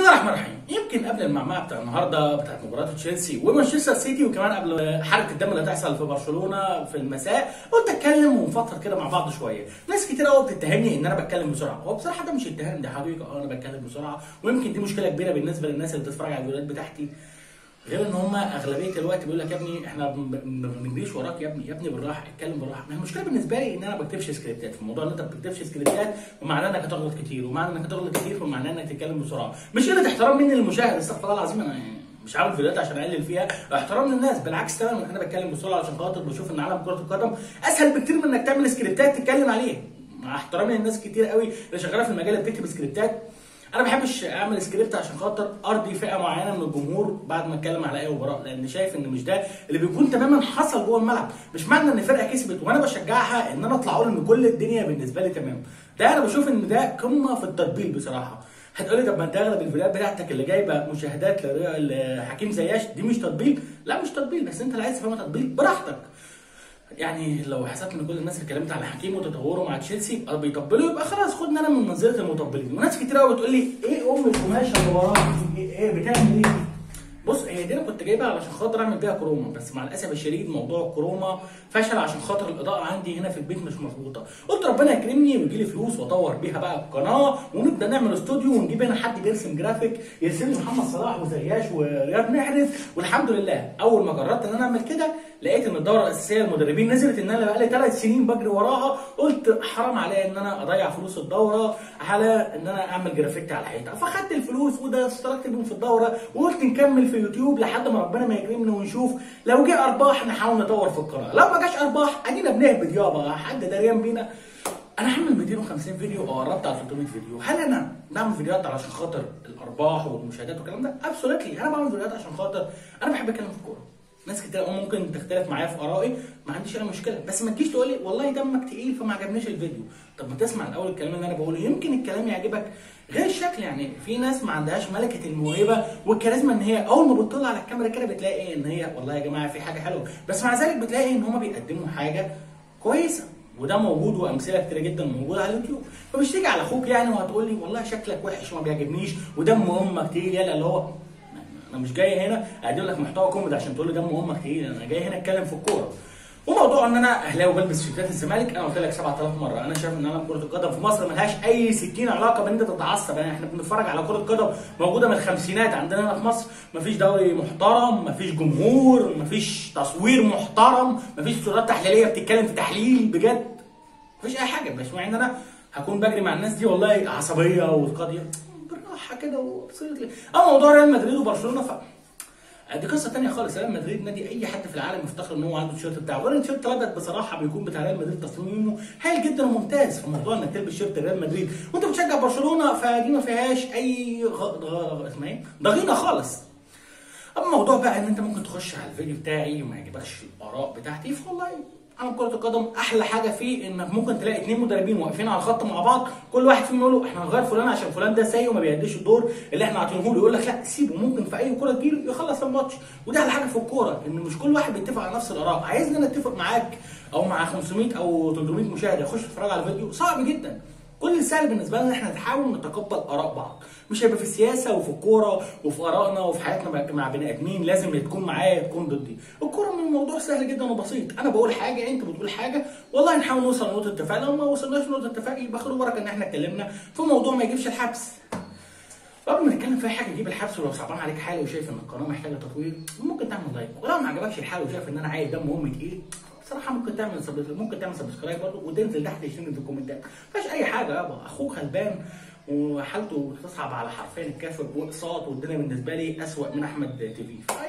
الله الرحمن الرحيم يمكن قبل المعمعه بتاع النهارده بتاعت مباراه تشيلسي ومانشستر سيتي وكمان قبل حركه الدم اللي هتحصل في برشلونه في المساء قلت اتكلم ونفكر كده مع بعض شويه ناس كتير قوي بتتهمني ان انا بتكلم بسرعه هو بصراحه ده مش اتهام ده حقيقه اه انا بتكلم بسرعه ويمكن دي مشكله كبيره بالنسبه للناس اللي بتتفرج على الفيديوهات بتاعتي غير ان هم اغلبيه الوقت بيقول لك يا ابني احنا ما بنجريش وراك يا ابني يا ابني بالراحه اتكلم بالراحه ما المشكله بالنسبه لي ان انا ما بكتبش سكريبتات في الموضوع ان انت ما بتكتبش سكريبتات ومعناه انك هتغلط كتير ومعنى انك هتغلط كتير فمعناه انك تتكلم بسرعه مش قله احترام مني للمشاهد استغفر الله العظيم انا يعني مش عامل فيديوهات عشان اقلل فيها احترام للناس بالعكس تماما انا بتكلم بسرعه عشان خاطر بشوف ان عالم كره القدم اسهل بكتير من انك تعمل سكريبتات تتكلم عليه مع احترامي للناس كتير قوي اللي شغاله في المجال اللي بتكتب سكريبتات انا ما بحبش اعمل سكريبت عشان خاطر ارضي فئه معينه من الجمهور بعد ما اتكلم على اي مباراه لان شايف ان مش ده اللي بيكون تماما حصل جوه الملعب مش معنى ان فرقه كسبت وانا بشجعها ان انا اطلع اقول ان كل الدنيا بالنسبه لي تمام ده انا بشوف ان ده قمه في التطبيل بصراحه هتقولي طب ما انت اغلب الفيديوهات بتاعتك اللي جايبه مشاهدات لحكيم زياش دي مش تطبيل لا مش تطبيل بس انت اللي عايز تفهمها تطبيل براحتك يعني لو حسبت ان كل الناس اللي اتكلمت على حكيم وتطوره مع تشيلسي بيطبلوا يبقى خلاص خدنا انا من منزله المطبلين وناس كتير قوي بتقول لي ايه ام القماشه اللي وراك ايه بتعمل ايه بص هي دي انا كنت جايبها علشان خاطر اعمل بيها كروما بس مع الاسف الشديد موضوع الكروما فشل عشان خاطر الاضاءه عندي هنا في البيت مش مظبوطه قلت ربنا يكرمني ويجي لي فلوس واطور بيها بقى القناه ونبدا نعمل استوديو ونجيب هنا حد بيرسم جرافيك يرسم لي محمد صلاح وزياش ورياض محرز والحمد لله اول ما جربت ان انا اعمل كده لقيت ان الدوره الاساسيه للمدربين نزلت ان انا بقالي ثلاث سنين بجري وراها قلت حرام عليا ان انا اضيع فلوس الدوره على ان انا اعمل جرافيك على الحيطه فخدت الفلوس وده اشتركت بيهم في الدوره وقلت نكمل في يوتيوب لحد ما ربنا ما يكرمنا ونشوف لو جه ارباح نحاول نطور في القناه لو ما جاش ارباح ادينا بنهبط يابا حد دريان بينا انا هعمل 250 فيديو او قربت على 300 فيديو هل انا بعمل فيديوهات علشان خاطر الارباح والمشاهدات والكلام ده ابسولوتلي انا بعمل فيديوهات عشان خاطر انا بحب اتكلم في الكوره ناس كتير ممكن تختلف معايا في ارائي ما عنديش اي مشكله بس ما تجيش تقول لي والله دمك تقيل فما عجبنيش الفيديو طب ما تسمع الاول الكلام اللي انا بقوله يمكن الكلام يعجبك غير الشكل يعني في ناس ما عندهاش ملكه الموهبه والكاريزما ان هي اول ما بتطلع على الكاميرا كده بتلاقي ان هي والله يا جماعه في حاجه حلوه بس مع ذلك بتلاقي ان هم بيقدموا حاجه كويسه وده موجود وامثله كتيره جدا موجوده على اليوتيوب فمش تيجي على اخوك يعني وهتقول لي والله شكلك وحش وما بيعجبنيش ودم امك تقيل يلا اللي هو انا مش جاي هنا اقدم لك محتوى كوميدي عشان تقول لي دم امك تقيل انا جاي هنا اتكلم في الكوره وموضوع ان انا اهلاوي بلبس تيشيرتات الزمالك انا قلت لك 7000 مره انا شايف ان انا كره القدم في مصر ملهاش اي 60 علاقه بان انت تتعصب يعني احنا بنتفرج على كره قدم موجوده من الخمسينات عندنا هنا في مصر مفيش دوري محترم مفيش جمهور مفيش تصوير محترم مفيش صورات تحليليه بتتكلم في تحليل بجد مفيش اي حاجه مش معنى ان انا هكون بجري مع الناس دي والله عصبيه وقاضيه بالراحه كده وبصير اما موضوع ريال مدريد وبرشلونه ف دي قصه ثانيه خالص ريال مدريد نادي اي حد في العالم يفتخر ان هو عنده التيشيرت بتاعه ولا التيشيرت الابيض بصراحه بيكون بتاع ريال مدريد تصميمه هايل جدا وممتاز فموضوع انك تلبس شيرت ريال مدريد وانت بتشجع برشلونه فدي ما فيهاش اي غ... غ... اسمها ايه ضغينه خالص اما موضوع بقى ان انت ممكن تخش على الفيديو بتاعي وما يعجبكش الاراء بتاعتي فوالله عالم كره القدم احلى حاجه فيه انك ممكن تلاقي اثنين مدربين واقفين على الخط مع بعض كل واحد فيهم يقول له احنا هنغير فلان عشان فلان ده سيء وما بيأديش الدور اللي احنا عاطينه له يقول لك لا سيبه ممكن في اي كوره تجيله يخلص الماتش ودي احلى حاجه في الكوره ان مش كل واحد بيتفق على نفس الاراء عايزني انا اتفق معاك او مع 500 او 300 مشاهد يخش يتفرج على الفيديو صعب جدا كل السهل بالنسبه لنا ان احنا نحاول نتقبل اراء بعض مش هيبقى في السياسه وفي الكوره وفي ارائنا وفي حياتنا مع بني ادمين لازم تكون معايا تكون ضدي الكوره من الموضوع سهل جدا وبسيط انا بقول حاجه انت بتقول حاجه والله نحاول نوصل لنقطه اتفاق لو ما وصلناش لنقطه اتفاق يبقى خير وبركه ان احنا اتكلمنا في موضوع ما يجيبش الحبس قبل ما نتكلم في حاجه تجيب الحبس ولو صعبان عليك حالي وشايف ان القناه محتاجه تطوير ممكن تعمل لايك ولو ما عجبكش الحال وشايف ان انا عايز دم امي تقيل بصراحه ممكن تعمل ممكن تعمل سبسكرايب برضه وتنزل تحت تشترك في الكومنتات مفيش اي حاجه يابا اخوك غلبان وحالته تصعب على حرفين الكافر واقساط والدنيا بالنسبه لي اسوء من احمد تي في